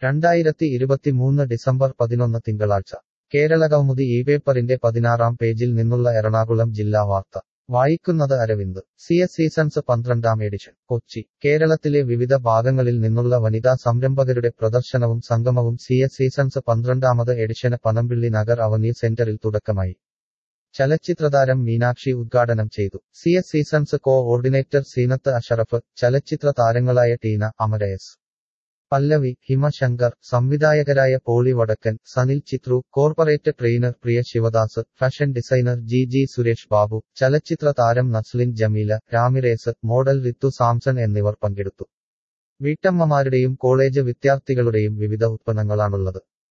രണ്ടായിരത്തി ഇരുപത്തിമൂന്ന് ഡിസംബർ പതിനൊന്ന് തിങ്കളാഴ്ച കേരളകൗമുദി ഈ പേപ്പറിന്റെ പതിനാറാം പേജിൽ നിന്നുള്ള എറണാകുളം ജില്ലാ വാർത്ത വായിക്കുന്നത് അരവിന്ദ് സി എസ് സീസൺസ് പന്ത്രണ്ടാം എഡിഷൻ കൊച്ചി കേരളത്തിലെ വിവിധ ഭാഗങ്ങളിൽ നിന്നുള്ള വനിതാ സംരംഭകരുടെ പ്രദർശനവും സംഗമവും സി എസ് സീസൺസ് പന്ത്രണ്ടാമത് എഡിഷന് പനമ്പിള്ളി നഗർ അവന്യൂ സെന്ററിൽ തുടക്കമായി ചലച്ചിത്രതാരം മീനാക്ഷി ഉദ്ഘാടനം ചെയ്തു C S seasons coordinator Zeenath Ashraf ചലച്ചിത്ര താരങ്ങളായ ടീന അമര എസ് പല്ലവി ഹിമശങ്കർ സംവിധായകരായ Poly Vadakkan Sanil Chithru corporate trainer Priya Sivadas fashion designer G G Suresh Babu ചലച്ചിത്ര താരം Naslen Jameela Ramirez model Rithu Samson എന്നിവർ പങ്കെടുത്തു വീട്ടമ്മമാരുടെയും കോളേജ് വിദ്യാർത്ഥികളുടെയും വിവിധ ഉത്പന്നങ്ങളാണുള്ളത്